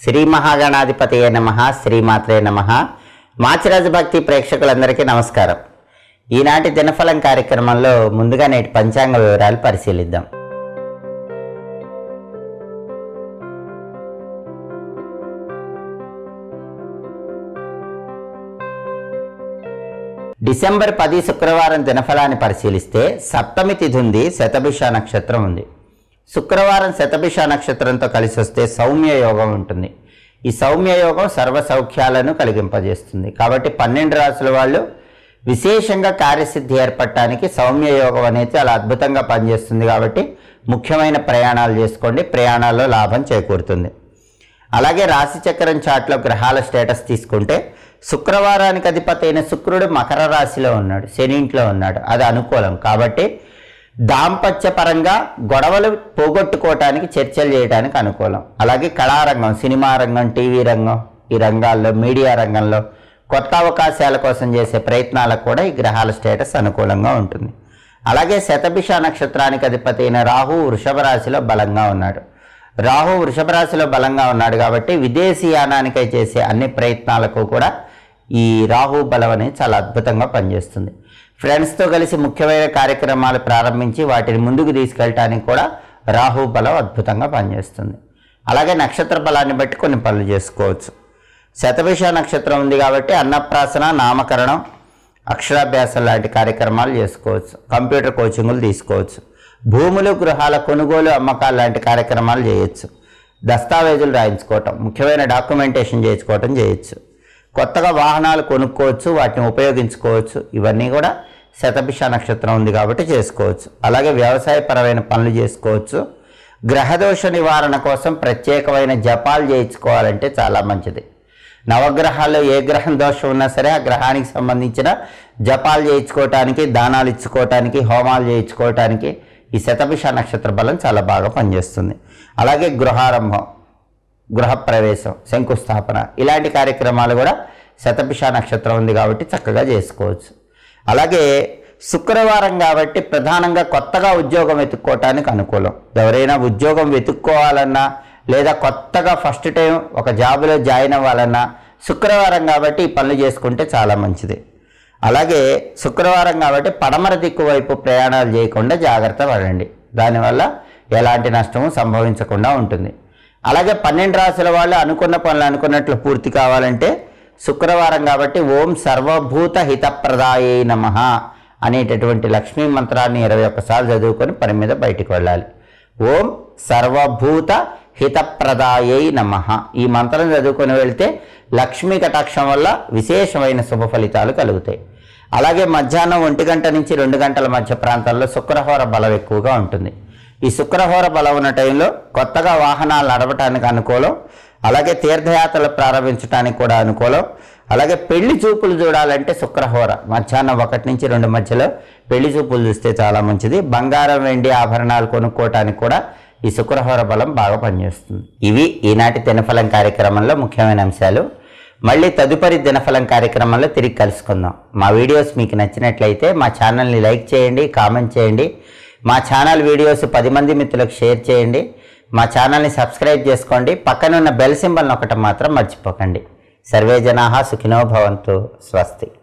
శ్రీ మహాగణాధిపతియే నమ శ్రీమాత్రే నమ మాచిరాజు భక్తి ప్రేక్షకులందరికీ నమస్కారం ఈనాటి దినఫలం కార్యక్రమంలో ముందుగా నేటి పంచాంగ వివరాలు పరిశీలిద్దాం డిసెంబర్ పది శుక్రవారం దినఫలాన్ని పరిశీలిస్తే సప్తమి తిథి ఉంది శతభిష నక్షత్రం ఉంది శుక్రవారం శతభిష నక్షత్రంతో కలిసి వస్తే సౌమ్య యోగం ఉంటుంది ఈ సౌమ్య యోగం సర్వ సౌఖ్యాలను కలిగింపజేస్తుంది కాబట్టి పన్నెండు రాసుల వాళ్ళు విశేషంగా కార్యసిద్ధి ఏర్పడటానికి సౌమ్య యోగం అనేది చాలా అద్భుతంగా పనిచేస్తుంది కాబట్టి ముఖ్యమైన ప్రయాణాలు చేసుకోండి ప్రయాణాల్లో లాభం చేకూరుతుంది అలాగే రాశి చక్రం చాట్లో గ్రహాల స్టేటస్ తీసుకుంటే శుక్రవారానికి అధిపతి అయిన శుక్రుడు మకర రాశిలో ఉన్నాడు శని ఇంట్లో ఉన్నాడు అది అనుకూలం కాబట్టి దాంపత్య పరంగా గొడవలు పోగొట్టుకోవటానికి చర్చలు చేయడానికి అనుకూలం అలాగే కళారంగం సినిమా రంగం టీవీ రంగం ఈ రంగాల్లో మీడియా రంగంలో కొత్త అవకాశాల కోసం చేసే ప్రయత్నాలకు కూడా ఈ గ్రహాల స్టేటస్ అనుకూలంగా ఉంటుంది అలాగే శతభిష నక్షత్రానికి అధిపతి అయిన రాహు వృషభ రాశిలో బలంగా ఉన్నాడు రాహు వృషభ రాశిలో బలంగా ఉన్నాడు కాబట్టి విదేశీయానానికై చేసే అన్ని ప్రయత్నాలకు కూడా ఈ రాహు బలం అనేది చాలా అద్భుతంగా పనిచేస్తుంది ఫ్రెండ్స్తో కలిసి ముఖ్యమైన కార్యక్రమాలు ప్రారంభించి వాటిని ముందుకు తీసుకెళ్ళటానికి కూడా రాహు బలం అద్భుతంగా పనిచేస్తుంది అలాగే నక్షత్ర బలాన్ని బట్టి కొన్ని పనులు చేసుకోవచ్చు శతభిష నక్షత్రం ఉంది కాబట్టి అన్నప్రాసన నామకరణం అక్షరాభ్యాసం లాంటి కార్యక్రమాలు చేసుకోవచ్చు కంప్యూటర్ కోచింగులు తీసుకోవచ్చు భూములు గృహాల కొనుగోలు అమ్మకాలు లాంటి కార్యక్రమాలు చేయొచ్చు దస్తావేజులు రాయించుకోవటం ముఖ్యమైన డాక్యుమెంటేషన్ చేయించుకోవటం చేయొచ్చు కొత్తగా వాహనాలు కొనుక్కోవచ్చు వాటిని ఉపయోగించుకోవచ్చు ఇవన్నీ కూడా శతభిష నక్షత్రం ఉంది కాబట్టి చేసుకోవచ్చు అలాగే వ్యవసాయపరమైన పనులు చేసుకోవచ్చు గ్రహదోష నివారణ కోసం ప్రత్యేకమైన జపాలు చేయించుకోవాలంటే చాలా మంచిది నవగ్రహాల్లో ఏ గ్రహం దోషం ఉన్నా సరే ఆ గ్రహానికి సంబంధించిన జపాలు చేయించుకోవటానికి దానాలు ఇచ్చుకోవటానికి హోమాలు చేయించుకోవటానికి ఈ శతభిష నక్షత్ర బలం చాలా బాగా పనిచేస్తుంది అలాగే గృహారంభం గృహప్రవేశం శంకుస్థాపన ఇలాంటి కార్యక్రమాలు కూడా శతభిష నక్షత్రం ఉంది కాబట్టి చక్కగా చేసుకోవచ్చు అలాగే శుక్రవారం కాబట్టి ప్రధానంగా కొత్తగా ఉద్యోగం వెతుక్కోవటానికి అనుకూలం ఎవరైనా ఉద్యోగం వెతుక్కోవాలన్నా లేదా కొత్తగా ఫస్ట్ టైం ఒక జాబులో జాయిన్ అవ్వాలన్నా శుక్రవారం కాబట్టి ఈ పనులు చేసుకుంటే చాలా మంచిది అలాగే శుక్రవారం కాబట్టి పడమర దిక్కు వైపు ప్రయాణాలు చేయకుండా జాగ్రత్త పడండి దానివల్ల ఎలాంటి నష్టము సంభవించకుండా ఉంటుంది అలాగే పన్నెండు రాసుల వాళ్ళు అనుకున్న పనులు అనుకున్నట్లు పూర్తి కావాలంటే శుక్రవారం కాబట్టి ఓం సర్వభూత హితప్రదాయే నమ అనేటటువంటి లక్ష్మీ మంత్రాన్ని ఇరవై ఒక్కసార్లు చదువుకొని పని మీద బయటికి వెళ్ళాలి ఓం సర్వభూత హితప్రదాయై నమ ఈ మంత్రం చదువుకొని వెళ్తే లక్ష్మీ కటాక్షం వల్ల విశేషమైన శుభ ఫలితాలు కలుగుతాయి అలాగే మధ్యాహ్నం ఒంటి గంట నుంచి రెండు గంటల మధ్య ప్రాంతాల్లో శుక్రహోర బలం ఎక్కువగా ఉంటుంది ఈ శుక్రహోర బలం ఉన్న టైంలో కొత్తగా వాహనాలు నడవటానికి అనుకూలం అలాగే తీర్థయాత్రలు ప్రారంభించడానికి కూడా అనుకూలం అలాగే పెళ్లి చూపులు చూడాలంటే శుక్రహోర మధ్యాహ్నం ఒకటి నుంచి రెండు మధ్యలో పెళ్లి చూపులు చూస్తే చాలా మంచిది బంగారం వెండి ఆభరణాలు కొనుక్కోవటానికి కూడా ఈ శుక్రహోర బలం బాగా పనిచేస్తుంది ఇవి ఈనాటి దినఫలం కార్యక్రమంలో ముఖ్యమైన అంశాలు మళ్ళీ తదుపరి దినఫలం కార్యక్రమంలో తిరిగి కలుసుకుందాం మా వీడియోస్ మీకు నచ్చినట్లయితే మా ఛానల్ని లైక్ చేయండి కామెంట్ చేయండి మా ఛానల్ వీడియోస్ పది మంది మిత్రులకు షేర్ చేయండి మా ఛానల్ని సబ్స్క్రైబ్ చేసుకోండి పక్కనున్న బెల్ సింబల్ నొక్కటం మాత్రం మర్చిపోకండి సర్వే జనాహ సుఖినో భవంతు స్వస్తి